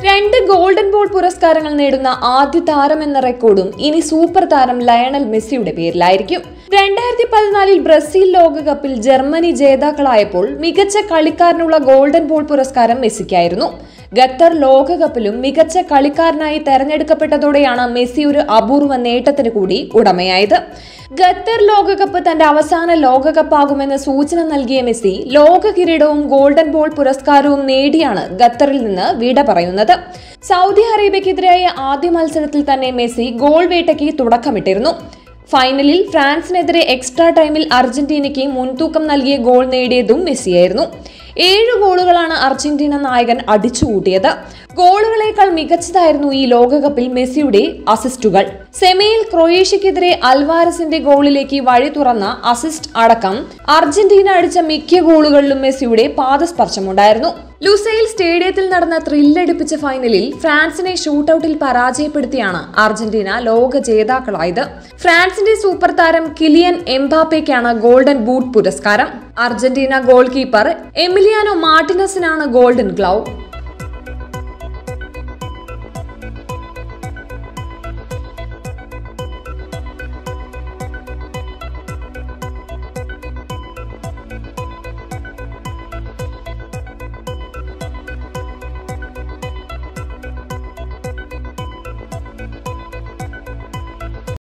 രണ്ട് golden ball പുരസ്കാരങ്ങൾ നേടുന്ന ആദ്യ താരം എന്ന റെക്കോർഡും ഇനി സൂപ്പർ താരം ലയണൽ മെസ്സിയുടെ പേരിലായിരിക്കും രണ്ടായിരത്തി പതിനാലിൽ ബ്രസീൽ ലോകകപ്പിൽ ജർമ്മനി ജേതാക്കളായപ്പോൾ മികച്ച കളിക്കാരനുള്ള ഗോൾഡൻ ബോൾ പുരസ്കാരം മെസ്സിക്കായിരുന്നു ഖത്തർ ലോകകപ്പിലും മികച്ച കളിക്കാരനായി തെരഞ്ഞെടുക്കപ്പെട്ടതോടെയാണ് മെസ്സി ഒരു അപൂർവ നേട്ടത്തിന് കൂടി ഉടമയായത് ഖത്തർ ലോകകപ്പ് തന്റെ അവസാന ലോകകപ്പാകുമെന്ന് സൂചന നൽകിയ മെസ്സി ലോക കിരീടവും ഗോൾഡൻ ബോൾ പുരസ്കാരവും നേടിയാണ് ഖത്തറിൽ നിന്ന് വിട പറയുന്നത് സൗദി അറേബ്യക്കെതിരായ ആദ്യ മത്സരത്തിൽ തന്നെ മെസ്സി ഗോൾ വേട്ടയ്ക്ക് തുടക്കമിട്ടിരുന്നു ഫൈനലിൽ ഫ്രാൻസിനെതിരെ എക്സ്ട്രാ ടൈമിൽ അർജന്റീനയ്ക്ക് മുൻതൂക്കം നൽകിയ ഗോൾ നേടിയതും മെസ്സിയായിരുന്നു ഏഴ് ഗോളുകളാണ് അർജന്റീന നായകൻ അടിച്ചുകൂട്ടിയത് ഗോളുകളേക്കാൾ മികച്ചതായിരുന്നു ഈ ലോകകപ്പിൽ മെസ്സിയുടെ അസിസ്റ്റുകൾ സെമിയിൽ ക്രൊയേഷ്യക്കെതിരെ അൽവാരസിന്റെ ഗോളിലേക്ക് വഴി തുറന്ന അസിസ്റ്റ് അടക്കം അർജന്റീന അടിച്ച മിക്ക ഗോളുകളിലും മെസ്സിയുടെ പാദസ്പർശമുണ്ടായിരുന്നു ലുസൈൽ സ്റ്റേഡിയത്തിൽ നടന്ന ത്രില്ലടിപ്പിച്ച ഫൈനലിൽ ഫ്രാൻസിനെ ഷൂട്ടൌട്ടിൽ പരാജയപ്പെടുത്തിയാണ് അർജന്റീന ലോക ജേതാക്കളായത് ഫ്രാൻസിന്റെ സൂപ്പർ താരം കിലിയൻ എംബാപ്പയ്ക്കാണ് ഗോൾഡൻ ബൂട്ട് പുരസ്കാരം അർജന്റീന ഗോൾ കീപ്പർ എമിലിയാനോ മാർട്ടിനസിനാണ് ഗോൾഡൻ ഗ്ലൗ